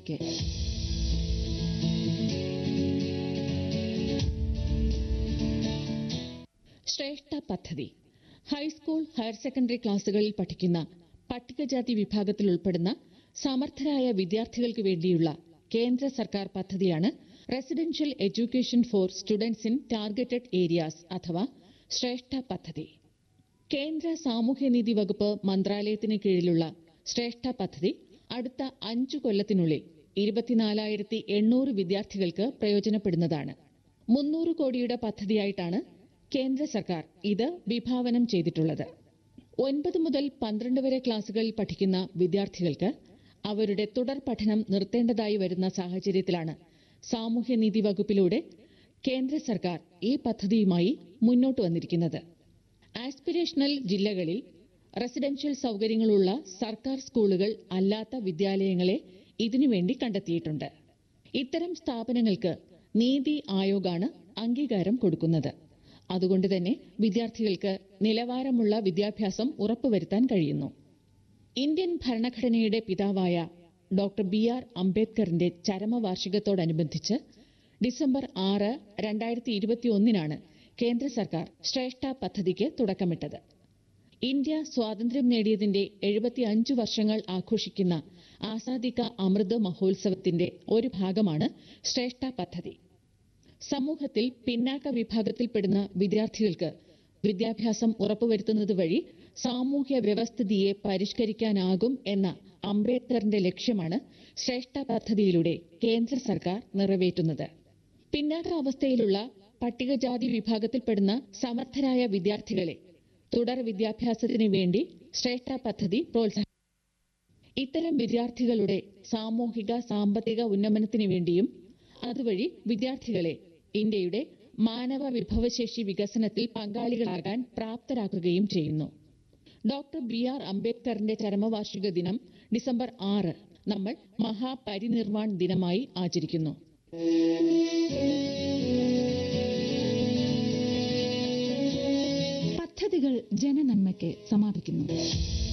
നന്മയ്ക്ക് ശ്രേഷ്ഠ പദ്ധതി ഹൈസ്കൂൾ ഹയർ സെക്കൻഡറി ക്ലാസുകളിൽ പഠിക്കുന്ന പട്ടികജാതി വിഭാഗത്തിൽ ഉൾപ്പെടുന്ന സമർത്ഥരായ വിദ്യാർത്ഥികൾക്ക് വേണ്ടിയുള്ള കേന്ദ്ര സർക്കാർ പദ്ധതിയാണ് residential education for students in targeted areas അഥവാ ശ്രേഷ്ഠ പദ്ധതി കേന്ദ്ര സാമൂഹ്യനീതി വകുപ്പ് മന്ത്രാലയത്തിന് കീഴിലുള്ള ശ്രേഷ്ഠ പദ്ധതി അടുത്ത അഞ്ചു കൊല്ലത്തിനുള്ളിൽ ഇരുപത്തിനാലായിരത്തി എണ്ണൂറ് വിദ്യാർത്ഥികൾക്ക് പ്രയോജനപ്പെടുന്നതാണ് മുന്നൂറ് കോടിയുടെ പദ്ധതിയായിട്ടാണ് കേന്ദ്ര സർക്കാർ ഇത് വിഭാവനം ചെയ്തിട്ടുള്ളത് ഒൻപത് മുതൽ പന്ത്രണ്ട് വരെ ക്ലാസുകളിൽ പഠിക്കുന്ന വിദ്യാർത്ഥികൾക്ക് അവരുടെ തുടർ പഠനം നിർത്തേണ്ടതായി വരുന്ന സാഹചര്യത്തിലാണ് സാമൂഹ്യനീതി വകുപ്പിലൂടെ കേന്ദ്ര സർക്കാർ ഈ പദ്ധതിയുമായി മുന്നോട്ട് വന്നിരിക്കുന്നത് ആസ്പിരേഷണൽ ജില്ലകളിൽ റെസിഡൻഷ്യൽ സൗകര്യങ്ങളുള്ള സർക്കാർ സ്കൂളുകൾ അല്ലാത്ത വിദ്യാലയങ്ങളെ ഇതിനുവേണ്ടി കണ്ടെത്തിയിട്ടുണ്ട് ഇത്തരം സ്ഥാപനങ്ങൾക്ക് നീതി ആയോഗാണ് അംഗീകാരം കൊടുക്കുന്നത് അതുകൊണ്ട് തന്നെ വിദ്യാർത്ഥികൾക്ക് നിലവാരമുള്ള വിദ്യാഭ്യാസം ഉറപ്പുവരുത്താൻ കഴിയുന്നു ഇന്ത്യൻ ഭരണഘടനയുടെ പിതാവായ ഡോക്ടർ ബി ആർ അംബേദ്കറിന്റെ ചരമവാർഷികത്തോടനുബന്ധിച്ച് ഡിസംബർ ആറ് രണ്ടായിരത്തി ഇരുപത്തിയൊന്നിനാണ് കേന്ദ്ര സർക്കാർ ശ്രേഷ്ഠ പദ്ധതിക്ക് തുടക്കമിട്ടത് ഇന്ത്യ സ്വാതന്ത്ര്യം നേടിയതിന്റെ എഴുപത്തിയഞ്ച് വർഷങ്ങൾ ആഘോഷിക്കുന്ന ആസാദിക അമൃത് മഹോത്സവത്തിന്റെ ഒരു ഭാഗമാണ് ശ്രേഷ്ഠ പദ്ധതി സമൂഹത്തിൽ പിന്നാക്ക വിഭാഗത്തിൽപ്പെടുന്ന വിദ്യാർത്ഥികൾക്ക് വിദ്യാഭ്യാസം ഉറപ്പുവരുത്തുന്നത് വഴി സാമൂഹ്യ വ്യവസ്ഥിതിയെ പരിഷ്കരിക്കാനാകും എന്ന അംബേദ്കറിന്റെ ലക്ഷ്യമാണ് ശ്രേഷ്ഠ പദ്ധതിയിലൂടെ കേന്ദ്ര സർക്കാർ നിറവേറ്റുന്നത് പിന്നാക്ക അവസ്ഥയിലുള്ള പട്ടികജാതി വിഭാഗത്തിൽപ്പെടുന്ന സമർത്ഥരായ വിദ്യാർത്ഥികളെ തുടർ വിദ്യാഭ്യാസത്തിന് വേണ്ടി ശ്രേഷ്ഠ പദ്ധതി പ്രോത്സാഹിപ്പിക്കും ഇത്തരം വിദ്യാർത്ഥികളുടെ സാമൂഹിക സാമ്പത്തിക ഉന്നമനത്തിന് വേണ്ടിയും അതുവഴി വിദ്യാർത്ഥികളെ ഇന്ത്യയുടെ മാനവ വിഭവശേഷി വികസനത്തിൽ പങ്കാളികളാകാൻ പ്രാപ്തരാക്കുകയും ചെയ്യുന്നു ഡോക്ടർ ബി ആർ അംബേദ്കറിന്റെ ചരമവാർഷിക ദിനം ഡിസംബർ ആറ് നമ്മൾ മഹാപരിനിർവാൺ ദിനമായി ആചരിക്കുന്നു പദ്ധതികൾ ജനനന്മയ്ക്ക് സമാപിക്കുന്നു